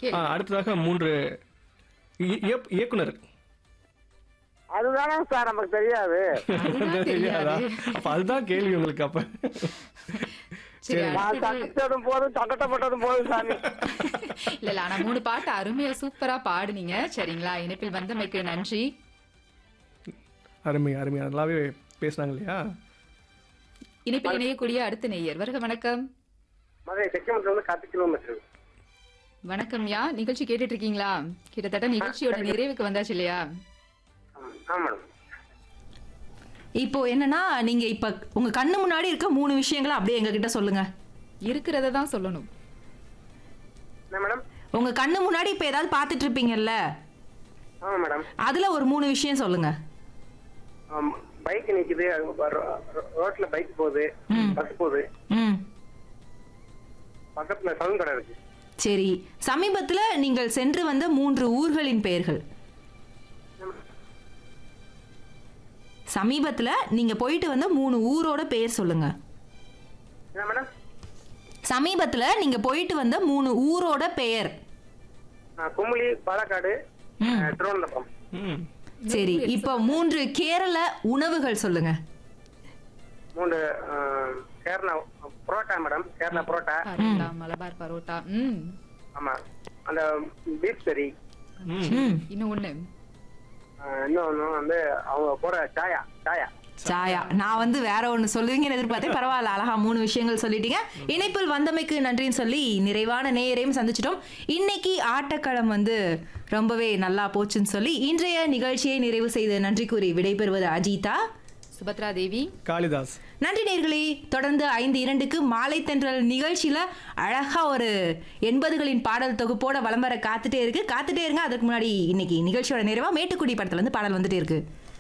கேளுங்க. ஆ, அடுத்ததாக மூன்று இ- இயப்- இயக்குனர் அதுதானே சார் நமக்கு தெரியாது அதுதான் தெரியாதா தெரியாது. அப்ப அதுதான் கேள்வி உங்களுக்கு அப்ப சரி நான் அடுத்தது- சட்டத்ததும் போதும் சட்டப்பட்டதும் போதும் சாமி இல்ல இல்ல ஆனா மூணு பாட்டு அருமையா சூப்பரா பாடுனீங்க சரிங்களா இணைப்பில் வந்தமைக்கு நன்றி அருமை அருமை நல்லாவே பேசுனாங்க இல்லையா இணைப்பில் இணையக்கூடிய அடுத்த நேயர் வருக வணக்கம் மதுரை செக்கமத்துல வந்து பத்து கிலோமீட்டர் வணக்கம் யா நிகழ்ச்சி கேட்டுட்டு இருக்கீங்களா கிட்டத்தட்ட நிகழ்ச்சியோட நிறைவுக்கு வந்தாச்சு இல்லையா ஆ மேடம் இப்போ என்னன்னா நீங்க இப்ப உங்க கண்ணு முன்னாடி இருக்க மூணு விஷயங்களை அப்படியே எங்க கிட்ட சொல்லுங்க இருக்கிறத தான் சொல்லணும் என்ன மேடம் உங்க கண்ணு முன்னாடி இப்ப ஏதாவது பார்த்துட்டு இருப்பீங்கல்ல ஆமா மேடம் அதுல ஒரு மூணு விஷயம் சொல்லுங்க பைக் நிக்குது அது ரோ- ரோ- ரோட்ல பைக் போகுது பஸ் போகுது ம் பக்கத்துல சவுண்ட் கடை இருக்கு சரி சமீபத்துல நீங்கள் சென்று வந்த மூன்று ஊர்களின் பெயர்கள் சமீபத்துல நீங்க போயிட்டு வந்த மூணு ஊரோட பெயர் சொல்லுங்க என்ன மேடம் சமீபத்துல நீங்க போயிட்டு வந்த மூணு ஊரோட பெயர் ஆ, குமுளி பாலக்காடு ம். ஆ, திருவனந்தபுரம் ம் சரி இப்போ மூன்று கேரள உணவுகள் சொல்லுங்க மூணு ஆ, கேரளா புரோட்டா மேடம் கேரளா புரோட்டா பரோட்டா மலபார் பரோட்டா ம் ஆமா அந்த பீஃப் கறி ம் ம் இன்னும் ஒண்ணு ஆ, இன்னொன்னு வந்து அவங்க போற சாயா சாயா சாயா நான் வந்து வேற ஒன்று சொல்லுவீங்கன்னு எதிர்பார்த்தேன் பரவாயில்ல அழகா மூணு விஷயங்கள் சொல்லிட்டீங்க இணைப்பில் வந்தமைக்கு நன்றின்னு சொல்லி நிறைவான நேயரையும் சந்திச்சிட்டோம் இன்னைக்கு ஆட்டக்களம் வந்து ரொம்பவே நல்லா போச்சுன்னு சொல்லி இன்றைய நிகழ்ச்சியை நிறைவு செய்து நன்றி கூறி விடைபெறுவது அஜிதா சுபத்ரா தேவி காளிதாஸ் நன்றி நேர்களே தொடர்ந்து ஐந்து இரண்டுக்கு மாலை தென்றல் நிகழ்ச்சியில அழகா ஒரு எண்பதுகளின் பாடல் தொகுப்போட வலம் வர காத்துட்டே இருக்கு காத்துட்டே இருங்க அதுக்கு முன்னாடி இன்னைக்கு நிகழ்ச்சியோட நிறைவா மேட்டுக்குடி படத்துல இருந்து பாடல் வந்துட்டே இருக்கு